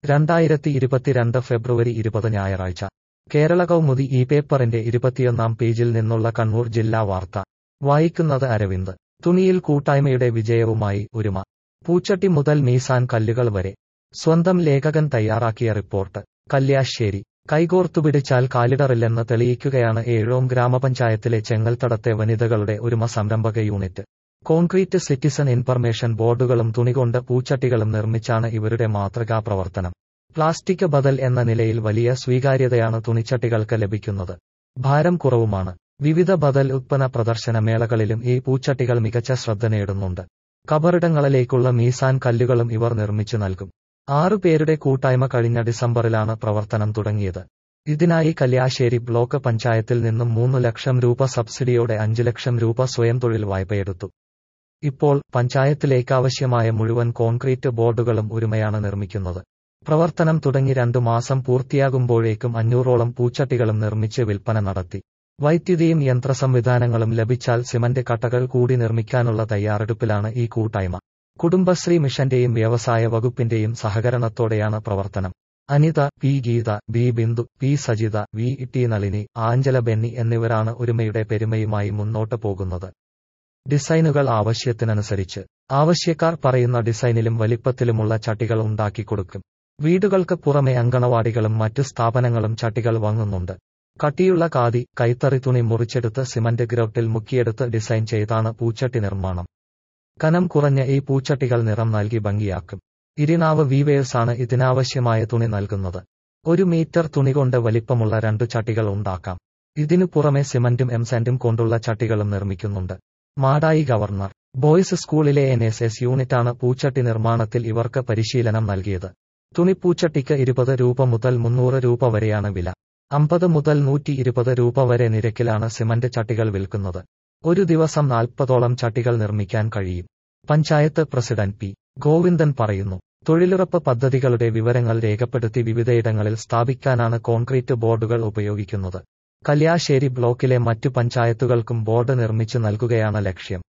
രണ്ടായിരത്തി ഇരുപത്തിരണ്ട് ഫെബ്രുവരി ഇരുപത് ഞായറാഴ്ച കേരള കൗമുദി ഈ പേപ്പറിന്റെ ഇരുപത്തിയൊന്നാം പേജിൽ നിന്നുള്ള കണ്ണൂർ ജില്ലാ വാർത്ത വായിക്കുന്നത് അരവിന്ദ് തുണിയിൽ കൂട്ടായ്മയുടെ വിജയവുമായി ഒരുമ പൂച്ചട്ടി മുതൽ മീസാൻ കല്ലുകൾ വരെ സ്വന്തം ലേഖകൻ തയ്യാറാക്കിയ റിപ്പോർട്ട് കല്യാശ്ശേരി കൈകോർത്തുപിടിച്ചാൽ കാലിടറില്ലെന്ന് തെളിയിക്കുകയാണ് ഏഴോം ഗ്രാമപഞ്ചായത്തിലെ ചെങ്ങൽത്തടത്തെ വനിതകളുടെ ഒരുമ സംരംഭക യൂണിറ്റ് കോൺക്രീറ്റ് സിറ്റിസൺ ഇൻഫർമേഷൻ ബോർഡുകളും തുണികൊണ്ട് പൂച്ചട്ടികളും നിർമ്മിച്ചാണ് ഇവരുടെ മാതൃകാ പ്രവർത്തനം പ്ലാസ്റ്റിക് ബദൽ എന്ന നിലയിൽ വലിയ സ്വീകാര്യതയാണ് തുണിച്ചട്ടികൾക്ക് ലഭിക്കുന്നത് ഭാരം കുറവുമാണ് വിവിധ ബദൽ ഉത്പന്ന പ്രദർശന മേളകളിലും ഈ പൂച്ചട്ടികൾ മികച്ച ശ്രദ്ധ നേടുന്നുണ്ട് കബറിടങ്ങളിലേക്കുള്ള മീസാൻ കല്ലുകളും ഇവർ നിർമ്മിച്ചു നൽകും ആറു പേരുടെ കൂട്ടായ്മ കഴിഞ്ഞ ഡിസംബറിലാണ് പ്രവർത്തനം തുടങ്ങിയത് ഇതിനായി കല്യാശ്ശേരി ബ്ലോക്ക് പഞ്ചായത്തിൽ നിന്നും മൂന്ന് ലക്ഷം രൂപ സബ്സിഡിയോടെ അഞ്ചു ലക്ഷം രൂപ സ്വയം തൊഴിൽ വായ്പയെടുത്തു ഇപ്പോൾ പഞ്ചായത്തിലേക്കാവശ്യമായ മുഴുവൻ കോൺക്രീറ്റ് ബോർഡുകളും ഒരുമയാണ് നിർമ്മിക്കുന്നത് പ്രവർത്തനം തുടങ്ങി രണ്ടു മാസം പൂർത്തിയാകുമ്പോഴേക്കും അഞ്ഞൂറോളം പൂച്ചട്ടികളും നിർമ്മിച്ച് വിൽപ്പന നടത്തി വൈദ്യുതിയും യന്ത്ര സംവിധാനങ്ങളും ലഭിച്ചാൽ സിമന്റ് കട്ടകൾ കൂടി നിർമ്മിക്കാനുള്ള തയ്യാറെടുപ്പിലാണ് ഈ കൂട്ടായ്മ കുടുംബശ്രീ മിഷന്റെയും വ്യവസായ വകുപ്പിന്റെയും സഹകരണത്തോടെയാണ് പ്രവർത്തനം Anitha P Geetha B Bindu P Sajitha V T Nalini Angela Benny എന്നിവരാണ് ഒരുമയുടെ പെരുമയുമായി മുന്നോട്ട് പോകുന്നത് ഡിസൈനുകൾ ആവശ്യത്തിനനുസരിച്ച് ആവശ്യക്കാർ പറയുന്ന ഡിസൈനിലും വലിപ്പത്തിലുമുള്ള ചട്ടികൾ ഉണ്ടാക്കിക്കൊടുക്കും വീടുകൾക്ക് പുറമെ അങ്കണവാടികളും മറ്റു സ്ഥാപനങ്ങളും ചട്ടികൾ വാങ്ങുന്നുണ്ട് കട്ടിയുള്ള കാതി കൈത്തറി തുണി മുറിച്ചെടുത്ത് സിമന്റ് ഗ്രൗട്ടിൽ മുക്കിയെടുത്ത് ഡിസൈൻ ചെയ്താണ് പൂച്ചട്ടി നിർമ്മാണം കനം കുറഞ്ഞ ഈ പൂച്ചട്ടികൾ നിറം നൽകി ഭംഗിയാക്കും ഇരിനാവ് വീവേഴ്സാണ് ഇതിനാവശ്യമായ തുണി നൽകുന്നത് ഒരു മീറ്റർ തുണി കൊണ്ട് വലിപ്പമുള്ള രണ്ടു ചട്ടികൾ ഉണ്ടാക്കാം ഇതിനു പുറമെ സിമന്റും എംസാൻഡും കൊണ്ടുള്ള ചട്ടികളും നിർമ്മിക്കുന്നുണ്ട് മാടായി ഗവർണർ ബോയ്സ് സ്കൂളിലെ എൻ എസ് എസ് യൂണിറ്റാണ് പൂച്ചട്ടി നിർമ്മാണത്തിൽ ഇവർക്ക് പരിശീലനം നൽകിയത് തുണിപ്പൂച്ചട്ടിക്ക് ഇരുപത് രൂപ മുതൽ മുന്നൂറ് രൂപ വരെയാണ് വില അമ്പത് മുതൽ നൂറ്റി ഇരുപത് രൂപ വരെ നിരക്കിലാണ് സിമന്റ് ചട്ടികൾ വിൽക്കുന്നത് ഒരു ദിവസം നാൽപ്പതോളം ചട്ടികൾ നിർമ്മിക്കാൻ കഴിയും പഞ്ചായത്ത് പ്രസിഡന്റ് പി ഗോവിന്ദൻ പറയുന്നു തൊഴിലുറപ്പ് പദ്ധതികളുടെ വിവരങ്ങൾ രേഖപ്പെടുത്തി വിവിധയിടങ്ങളിൽ സ്ഥാപിക്കാനാണ് കോൺക്രീറ്റ് ബോർഡുകൾ ഉപയോഗിക്കുന്നത് കല്യാശ്ശേരി ബ്ലോക്കിലെ മറ്റു പഞ്ചായത്തുകൾക്കും ബോർഡ് നിർമ്മിച്ചു നൽകുകയാണ് ലക്ഷ്യം